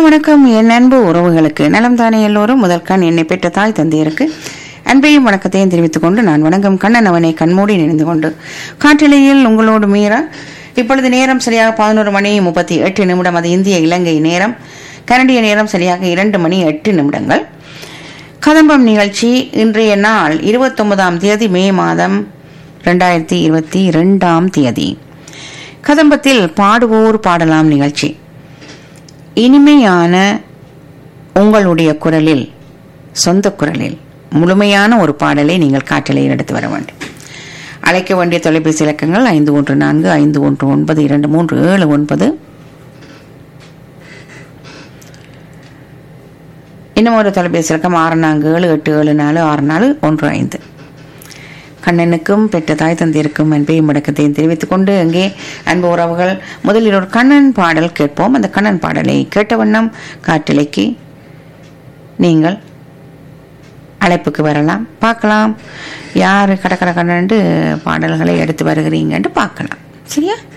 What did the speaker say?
வணக்கம் என் அன்பு உறவுகளுக்கு நலம் தானே எல்லோரும் முதல் கண் என்னை பெற்ற தாய் தந்தையருக்கு அன்பையும் வணக்கத்தையும் தெரிவித்துக் கொண்டு நான் வணங்கும் கண்ணன் அவனை கண்மூடி நினைந்து கொண்டு காற்றிலையில் உங்களோடு மீறா இப்பொழுது நேரம் சரியாக பதினோரு மணி முப்பத்தி எட்டு நிமிடம் அது இந்திய இலங்கை நேரம் கனடிய நேரம் சரியாக இரண்டு மணி எட்டு நிமிடங்கள் கதம்பம் நிகழ்ச்சி இன்றைய நாள் இருபத்தொன்பதாம் தேதி மே மாதம் ரெண்டாயிரத்தி இருபத்தி ரெண்டாம் தேதி கதம்பத்தில் பாடுவோர் பாடலாம் நிகழ்ச்சி இனிமையான உங்களுடைய குரலில் சொந்த குரலில் முழுமையான ஒரு பாடலை நீங்கள் காற்றலையில் எடுத்து வர வேண்டும் அழைக்க வேண்டிய தொலைபேசி இலக்கங்கள் ஐந்து ஒன்று நான்கு ஐந்து ஒன்று ஒன்பது இரண்டு மூன்று ஏழு ஒன்பது இன்னும் ஒரு தொலைபேசி இலக்கம் ஆறு நான்கு ஏழு எட்டு ஏழு நாலு ஆறு நாலு ஒன்று ஐந்து கண்ணனுக்கும் பெற்ற தாய் தந்தையருக்கும் அன்பையும் முடக்கத்தையும் தெரிவித்துக் கொண்டு அங்கே அன்பு உறவுகள் முதலில் ஒரு கண்ணன் பாடல் கேட்போம் அந்த கண்ணன் பாடலை கேட்ட வண்ணம் காட்டிலைக்கு நீங்கள் அழைப்புக்கு வரலாம் பார்க்கலாம் யார் கடற்கரை கண்ணன்ட்டு பாடல்களை எடுத்து வருகிறீங்கன்ட்டு பார்க்கலாம் சரியா